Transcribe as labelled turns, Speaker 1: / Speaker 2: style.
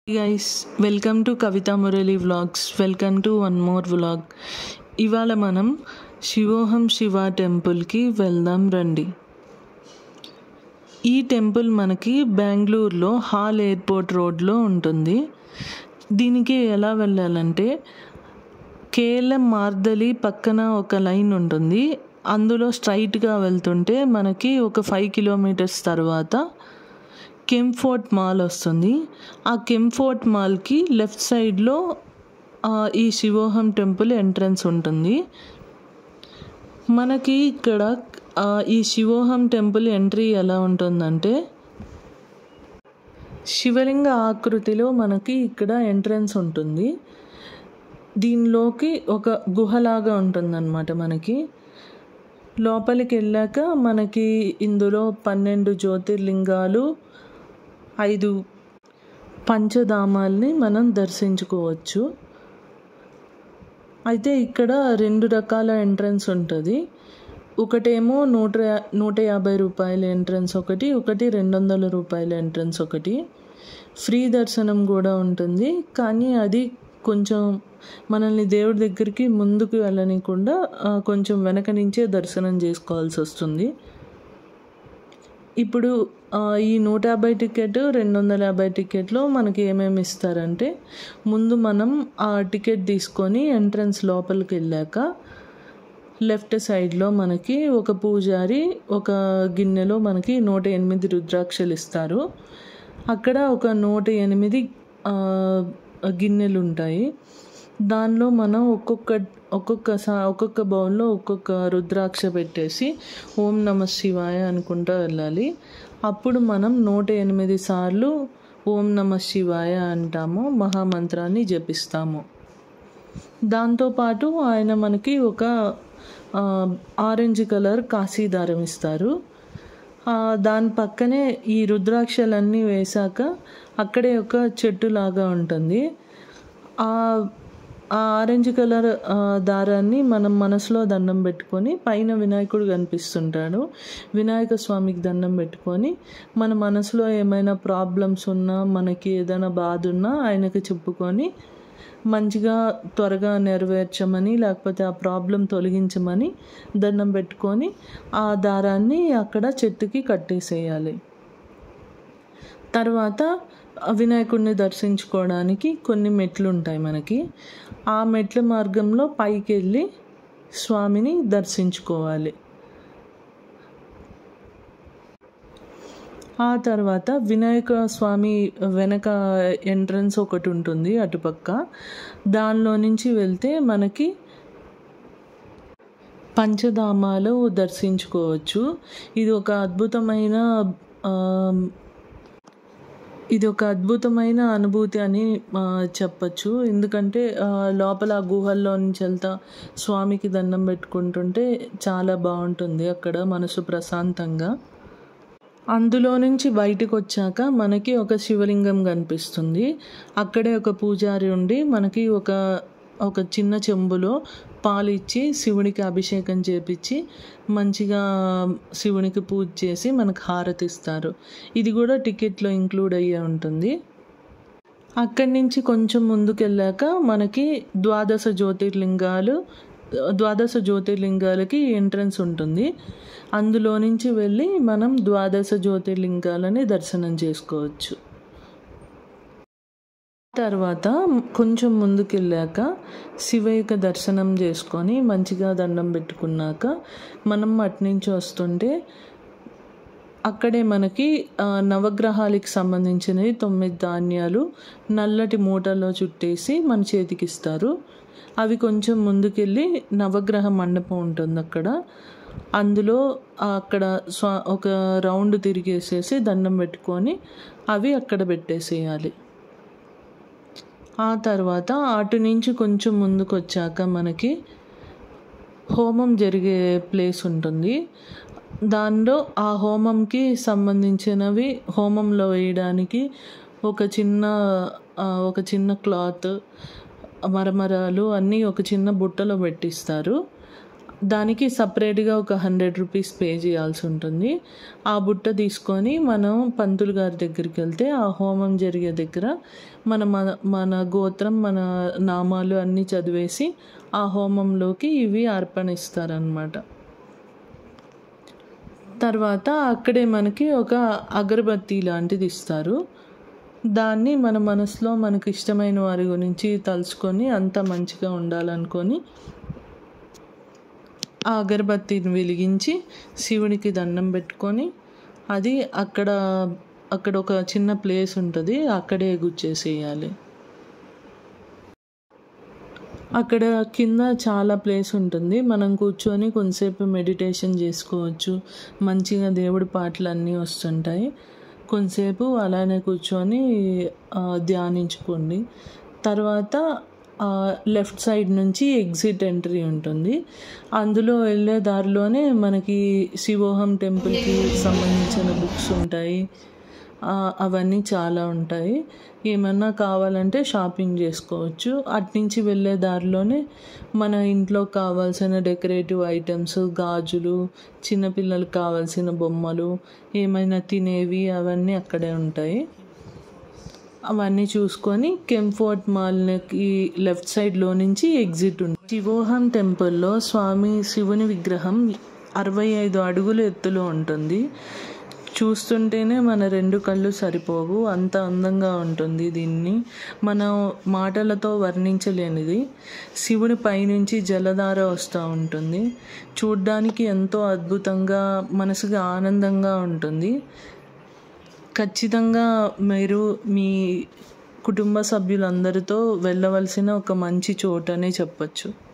Speaker 1: guys welcome to Kavitha Murali vlogs welcome to one more vlog ఇవాళ మనం శివోహం శివ టెంపుల్కి వెళ్దాం రండి ఈ టెంపుల్ మనకి బెంగళూరులో హాల్ ఎయిర్పోర్ట్ రోడ్లో ఉంటుంది దీనికి ఎలా వెళ్ళాలంటే కేఎల్ఎం మార్దలి పక్కన ఒక లైన్ ఉంటుంది అందులో స్ట్రైట్గా వెళ్తుంటే మనకి ఒక ఫైవ్ కిలోమీటర్స్ తర్వాత కెంఫోర్ట్ మాల్ వస్తుంది ఆ కెంఫోర్ట్ మాల్కి లెఫ్ట్ సైడ్లో ఆ, ఈ శివోహం టెంపుల్ ఎంట్రన్స్ ఉంటుంది మనకి ఇక్కడ ఆ, ఈ శివోహం టెంపుల్ ఎంట్రీ ఎలా ఉంటుందంటే శివలింగ ఆకృతిలో మనకి ఇక్కడ ఎంట్రన్స్ ఉంటుంది దీనిలోకి ఒక గుహలాగా ఉంటుందన్నమాట మనకి లోపలికి వెళ్ళాక మనకి ఇందులో పన్నెండు జ్యోతిర్లింగాలు ఐదు పంచధామాల్ని మనం దర్శించుకోవచ్చు అయితే ఇక్కడ రెండు రకాల ఎంట్రన్స్ ఉంటుంది ఒకటేమో నూట యా- నూట యాభై రూపాయల ఎంట్రన్స్ ఒకటి ఒకటి రెండు వందల రూపాయల ఎంట్రన్స్ ఒకటి ఫ్రీ దర్శనం కూడా ఉంటుంది కానీ అది కొంచెం మనల్ని దేవుడి దగ్గరికి ముందుకు వెళ్ళనీయకుండా ఆ, కొంచెం వెనక నుంచే దర్శనం చేసుకోవాల్సి వస్తుంది ఇప్పుడు ఆ, ఈ నూట యాభై టికెట్ రెండు వందల యాభై టికెట్లో మనకి ఏమేమి ఇస్తారంటే ముందు మనం ఆ టికెట్ తీసుకొని ఎంట్రన్స్ లోపలికి వెళ్ళాక లెఫ్ట్ సైడ్లో మనకి ఒక పూజారి ఒక గిన్నెలో మనకి నూట ఎనిమిది రుద్రాక్షలు ఇస్తారు అక్కడ ఒక నూట ఎనిమిది ఆ, గిన్నెలు ఉంటాయి దానిలో మనం ఒక్కొక్క ఒక్కొక్క సా ఒక్కొక్క బౌల్లో ఒక్కొక్క రుద్రాక్ష పెట్టేసి ఓం నమ శివాయ అనుకుంటూ వెళ్ళాలి అప్పుడు మనం నూట ఎనిమిది సార్లు ఓం నమ శివాయ అంటాము మహామంత్రాన్ని జపిస్తాము దాంతోపాటు ఆయన మనకి ఒక ఆ, ఆరెంజ్ కలర్ కాశీదారం ఇస్తారు ఆ, దాని పక్కనే ఈ రుద్రాక్షలన్నీ వేశాక అక్కడే ఒక చెట్టు లాగా ఉంటుంది ఆ ఆ ఆరెంజ్ కలర్ ఆ, దారాన్ని మనం మనసులో దండం పెట్టుకొని పైన వినాయకుడు కనిపిస్తుంటాడు వినాయక స్వామికి దండం పెట్టుకొని మన మనసులో ఏమైనా ప్రాబ్లమ్స్ ఉన్నా మనకి ఏదైనా బాధ ఉన్నా ఆయనకి చెప్పుకొని మంచిగా త్వరగా నెరవేర్చమని లేకపోతే ఆ ప్రాబ్లం తొలగించమని దండం పెట్టుకొని ఆ దారాన్ని అక్కడ చెట్టుకి కట్టేసేయాలి తర్వాత ఆ వినాయకుడిని దర్శించుకోవడానికి కొన్ని మెట్లు ఉంటాయి మనకి ఆ మెట్ల మార్గంలో పైకి వెళ్ళి స్వామిని దర్శించుకోవాలి ఆ తర్వాత వినాయక స్వామి వెనక ఎంట్రన్స్ ఒకటి ఉంటుంది అటుపక్క దానిలో నుంచి వెళ్తే మనకి పంచధామాలు దర్శించుకోవచ్చు ఇది ఒక అద్భుతమైన ఆ, ఇది ఒక అద్భుతమైన అనుభూతి అని ఆ, చెప్పచ్చు ఎందుకంటే ఆ, లోపల ఆ గుహల్లో నుంచి వెళ్తా స్వామికి దండం పెట్టుకుంటుంటే చాలా బాగుంటుంది అక్కడ మనసు ప్రశాంతంగా అందులో నుంచి బయటకు వచ్చాక మనకి ఒక శివలింగం కనిపిస్తుంది అక్కడే ఒక పూజారి ఉండి మనకి ఒక ఒక చిన్న చెంబులో పాలు ఇచ్చి శివునికి అభిషేకం చేపించి మంచిగా శివునికి పూజ చేసి మనకు హారతి ఇస్తారు ఇది కూడా టికెట్లో ఇంక్లూడ్ అయ్యే ఉంటుంది అక్కడి నుంచి కొంచెం ముందుకెళ్ళాక మనకి ద్వాదశ జ్యోతిర్లింగాలు ద్వాదశ జ్యోతిర్లింగాలకి ఎంట్రన్స్ ఉంటుంది అందులో నుంచి వెళ్ళి మనం ద్వాదశ జ్యోతిర్లింగాలని దర్శనం చేసుకోవచ్చు తర్వాత కొంచెం ముందుకెళ్ళాక శివయ్యక దర్శనం చేసుకొని మంచిగా దండం పెట్టుకున్నాక మనం అటు నుంచి వస్తుంటే అక్కడే మనకి ఆ, నవగ్రహాలకి సంబంధించినవి తొమ్మిది ధాన్యాలు నల్లటి మూటలో చుట్టేసి మన చేతికి ఇస్తారు అవి కొంచెం ముందుకెళ్ళి నవగ్రహ మండపం ఉంటుంది అక్కడ అందులో అక్కడ స్వా ఒక రౌండ్ తిరిగేసేసి దండం పెట్టుకొని అవి అక్కడ పెట్టేసేయాలి ఆ తర్వాత అటు నుంచి కొంచెం ముందుకు వచ్చాక మనకి హోమం జరిగే ప్లేస్ ఉంటుంది దానిలో ఆ హోమంకి సంబంధించినవి హోమంలో వేయడానికి ఒక చిన్న ఆ, ఒక చిన్న క్లాత్ మరమరాలు అన్నీ ఒక చిన్న బుట్టలో పెట్టిస్తారు దానికి సపరేట్గా ఒక హండ్రెడ్ రూపీస్ పే చేయాల్సి ఉంటుంది ఆ బుట్ట తీసుకొని మనం పంతులు గారి దగ్గరికి వెళ్తే ఆ హోమం జరిగే దగ్గర మన మన మన గోత్రం మన నామాలు అన్నీ చదివేసి ఆ హోమంలోకి ఇవి అర్పణిస్తారనమాట తర్వాత అక్కడే మనకి ఒక అగరబత్తి లాంటిది ఇస్తారు దాన్ని మన మనసులో మనకు ఇష్టమైన వారి గురించి తలుచుకొని అంత మంచిగా ఉండాలనుకొని ఆ అగరబత్తిని వెలిగించి శివునికి దండం పెట్టుకొని అది అక్కడ అక్కడ ఒక చిన్న ప్లేస్ ఉంటుంది అక్కడే గుచ్చేసేయాలి అక్కడ కింద చాలా ప్లేస్ ఉంటుంది మనం కూర్చొని కొంతసేపు మెడిటేషన్ చేసుకోవచ్చు మంచిగా దేవుడి పాటలు అన్నీ వస్తుంటాయి కొంతసేపు అలానే కూర్చొని ఆ, ధ్యానించుకోండి తర్వాత లెఫ్ట్ సైడ్ నుంచి ఎగ్జిట్ ఎంట్రీ ఉంటుంది అందులో వెళ్ళే దారిలోనే మనకి శివోహం టెంపుల్కి సంబంధించిన బుక్స్ ఉంటాయి ఆ, అవన్నీ చాలా ఉంటాయి ఏమన్నా కావాలంటే షాపింగ్ చేసుకోవచ్చు అట్నుంచి వెళ్ళే దారిలోనే మన ఇంట్లో కావాల్సిన డెకరేటివ్ ఐటమ్స్ గాజులు చిన్నపిల్లలకు కావాల్సిన బొమ్మలు ఏమైనా తినేవి అవన్నీ అక్కడే ఉంటాయి అవన్నీ చూసుకొని కెంఫోర్ట్ మాల్కి లెఫ్ట్ సైడ్లో నుంచి ఎగ్జిట్ ఉంది శివోహం టెంపుల్లో స్వామి శివుని విగ్రహం అరవై ఐదు అడుగుల ఎత్తులో ఉంటుంది చూస్తుంటేనే మన రెండు కళ్ళు సరిపోవు అంత అందంగా ఉంటుంది దీన్ని మనం మాటలతో వర్ణించలేనిది శివుని పైనుంచి జలధార వస్తూ ఉంటుంది చూడ్డానికి ఎంతో అద్భుతంగా మనసుకి ఆనందంగా ఉంటుంది ఖచ్చితంగా మీరు మీ కుటుంబ సభ్యులందరితో వెళ్ళవలసిన ఒక మంచి చోటనే చెప్పచ్చు